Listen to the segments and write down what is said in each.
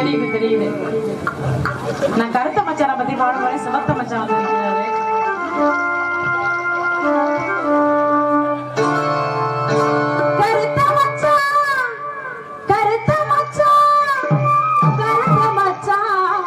தெரியுது தெரியுது நான் கருத்த மச்சானை பத்தி பாட போறேன் சிவத்த மச்சான் வந்து நிக்கிறாரு கருத்த மச்சான் கருத்த மச்சான் கருத்த மச்சான்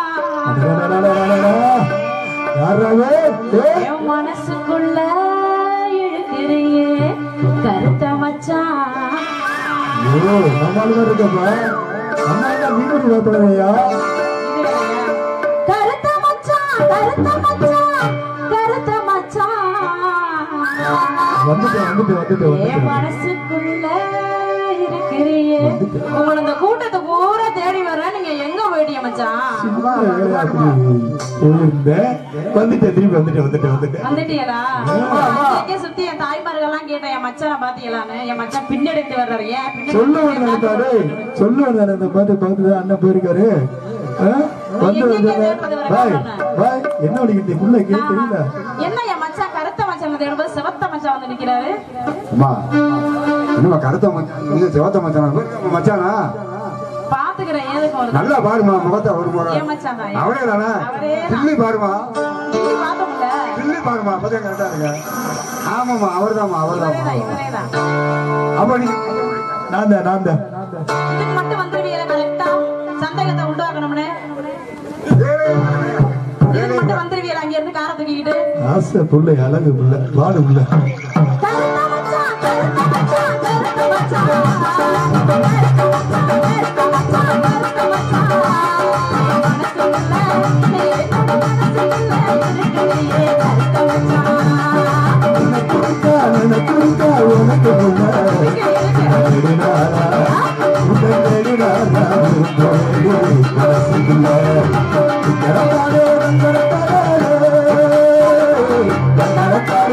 யாராவே என் மனசுக்குள்ள இழுக்கிறியே கருத்த மச்சான் ஐயோ நம்மளுக்கு இருக்கப்பா அம்மா தான் வீடு பார்த்தவையா இது இல்லையா? கருத்த மச்சான் கருத்த மச்சான் கருத்த மச்சான் வந்துட்டு வந்துட்டு வந்துட்டு என் வந்துட்டு மனசுக்குள்ள இருக்கிறியே உங்களை இந்த கூட்டத்தை பூரா தேடி வர நீங்க எங்க போயிட்டீங்க மச்சான் சின்ன வேலையா அப்படி போயிருந்தேன் வந்துட்டேன் திரும்பி வந்துட்டு வந்துட்டு வந்துட்டேன் வந்துட்டீங்களா அன்னைக்கே சுத்தி என் தாய்மார்கள்லாம் கேட்டேன் என் மச்சானை பாத்தீங்களான்னு என் மச்சான் பின்னெடுத்து வர்றாரு ஏன் பின்னாடி சொல்லுவேன் நினைத்தாரு சொல்லுவேன் இந்த பார்த்து பக்கத்துல அண்ணன் போயிருக்காரு ஆ? வந்து எங்க வந்து- தேடுறது வர பாய் காரணம்? பாய் என்ன பண்ணிக்கிட்டு உள்ள கேட்டு தெரியல என்ன என் மச்சான் கருத்த மச்சான் தேடும்போது சிவத்த மச்சான் வந்து நிக்கிறாரு அம்மா என்னம்மா கருத்த மச்சான் இது சிவத்த மச்சானா நம்ம மச்சானா பாத்துக்கிறேன் ஏதுக்கு வருது நல்லா பாருமா முகத்தை ஒரு முறை என் மச்சான் தான் அவரே தானே அவரே தான். பில்லி பாருமா நீ பார்த்தோம்ல பில்லி பாருமா அப்பதான் கரெக்டா இருக்க ஆமாம்மா அவர்தாம்மா இவரேதான் அவர்தான் இவரேதான் அப்ப நீ நான் தான் நான் தான் இதுக்கு மட்டும் வந்துருவீங்க கரெக்டா சந்தேகத்தை உண்டாக்கணும்னு இதுக்கு மட்டும் வந்துருவீங்க அங்க இருந்து காரை தூக்கிக்கிட்டு ஆசை புள்ள அழகு புள்ள பாடு புள்ள கருத்த மச்சான் கருத்த மச்சான் கருத்த மச்சான் கருத்த மச்சான் கருத்த மச்சான் கருத்த மச்சான் மனசுக்குள்ள என்னோட மனசுக்குள்ள இருக்கிறியே கருத்த மச்சான் உனக்கு இருக்கா எனக்கு இருக்கா உனக்கு புள்ள இருக்கு, இருக்கு. தேடினாரா உன்னை தேடினாரா உன் தோழி மனசுக்குள்ள கடப்பாடு கடப்பாடு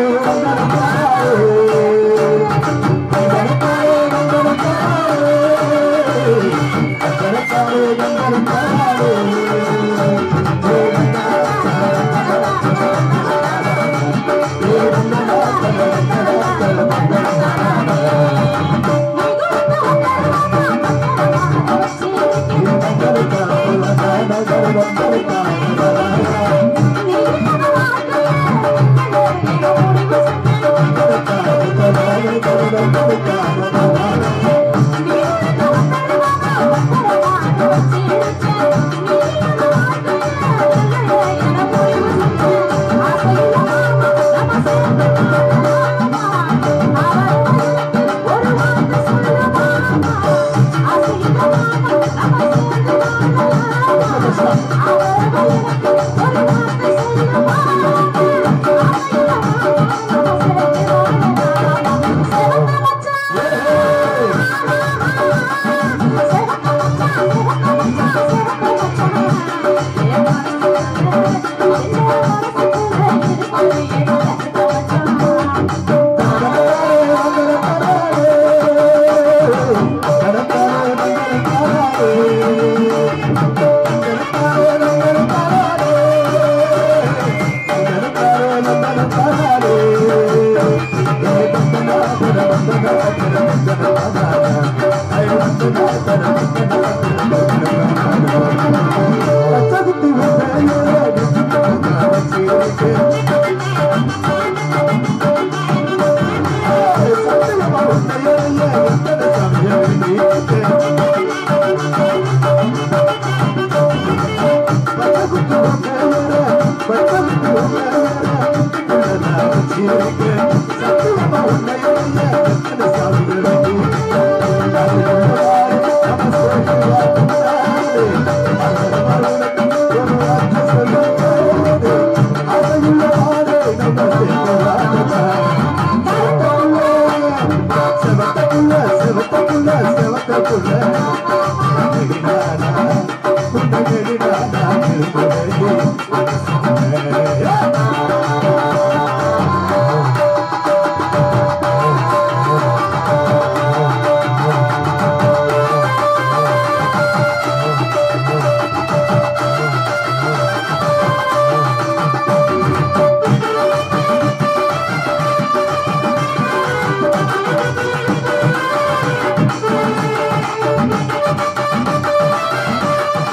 ஆ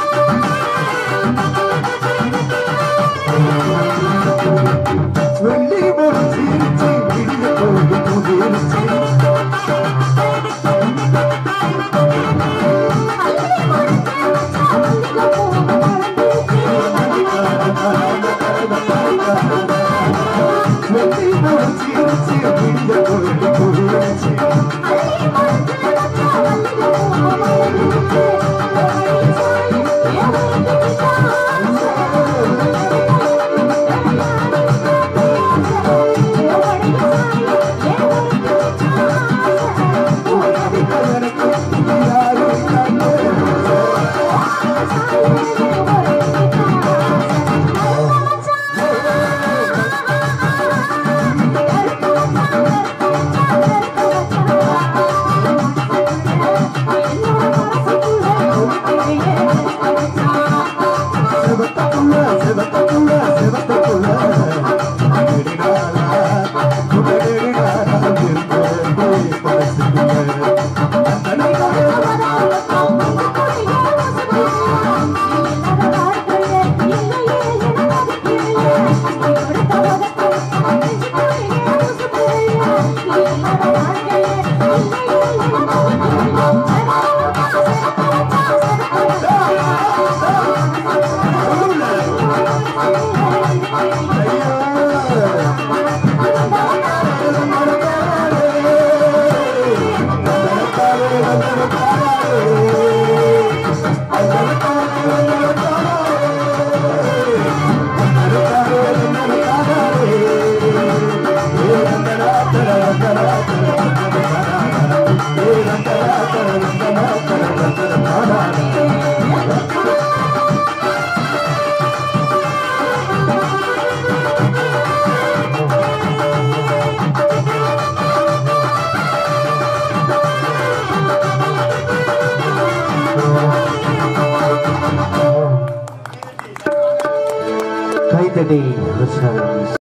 birthday, Roshan.